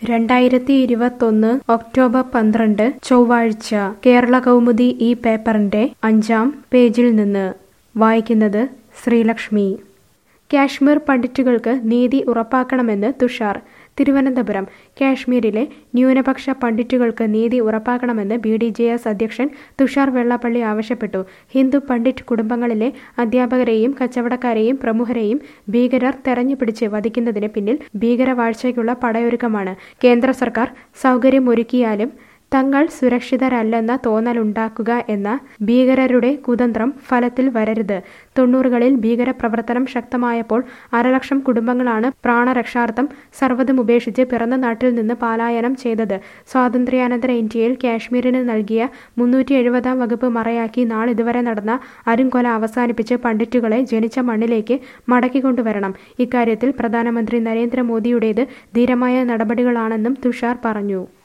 രണ്ടായിരത്തി ഇരുപത്തൊന്ന് ഒക്ടോബർ പന്ത്രണ്ട് ചൊവ്വാഴ്ച കേരള കൗമുദി ഈ പേപ്പറിന്റെ അഞ്ചാം പേജിൽ നിന്ന് വായിക്കുന്നത് ശ്രീലക്ഷ്മി കാശ്മീർ പണ്ഡിറ്റുകൾക്ക് നീതി ഉറപ്പാക്കണമെന്ന് തുഷാർ തിരുവനന്തപുരം കാശ്മീരിലെ ന്യൂനപക്ഷ പണ്ഡിറ്റുകൾക്ക് നീതി ഉറപ്പാക്കണമെന്ന് ബി ഡി ജെ എസ് അധ്യക്ഷൻ തുഷാർ വെള്ളാപ്പള്ളി ആവശ്യപ്പെട്ടു ഹിന്ദു പണ്ഡിറ്റ് കുടുംബങ്ങളിലെ അധ്യാപകരെയും കച്ചവടക്കാരെയും പ്രമുഖരെയും ഭീകരർ തെരഞ്ഞുപിടിച്ച് വധിക്കുന്നതിന് പിന്നിൽ ഭീകരവാഴ്ചയ്ക്കുള്ള പടയൊരുക്കമാണ് കേന്ദ്ര സർക്കാർ സൗകര്യമൊരുക്കിയാലും തങ്ങൾ സുരക്ഷിതരല്ലെന്ന തോന്നലുണ്ടാക്കുക എന്ന ഭീകരരുടെ കുതന്ത്രം ഫലത്തിൽ വരരുത് തൊണ്ണൂറുകളിൽ ഭീകരപ്രവർത്തനം ശക്തമായപ്പോൾ അരലക്ഷം കുടുംബങ്ങളാണ് പ്രാണരക്ഷാർത്ഥം സർവ്വതും ഉപേക്ഷിച്ച് പിറന്ന നാട്ടിൽ നിന്ന് പലായനം ചെയ്തത് സ്വാതന്ത്ര്യാനന്തര ഇന്ത്യയിൽ കാശ്മീരിന് നൽകിയ മുന്നൂറ്റി എഴുപതാം വകുപ്പ് മറയാക്കി നാളിതുവരെ നടന്ന അരുംകൊല അവസാനിപ്പിച്ച് പണ്ഡിറ്റുകളെ ജനിച്ച മണ്ണിലേക്ക് മടക്കിക്കൊണ്ടുവരണം ഇക്കാര്യത്തിൽ പ്രധാനമന്ത്രി നരേന്ദ്രമോദിയുടേത് ധീരമായ നടപടികളാണെന്നും തുഷാർ പറഞ്ഞു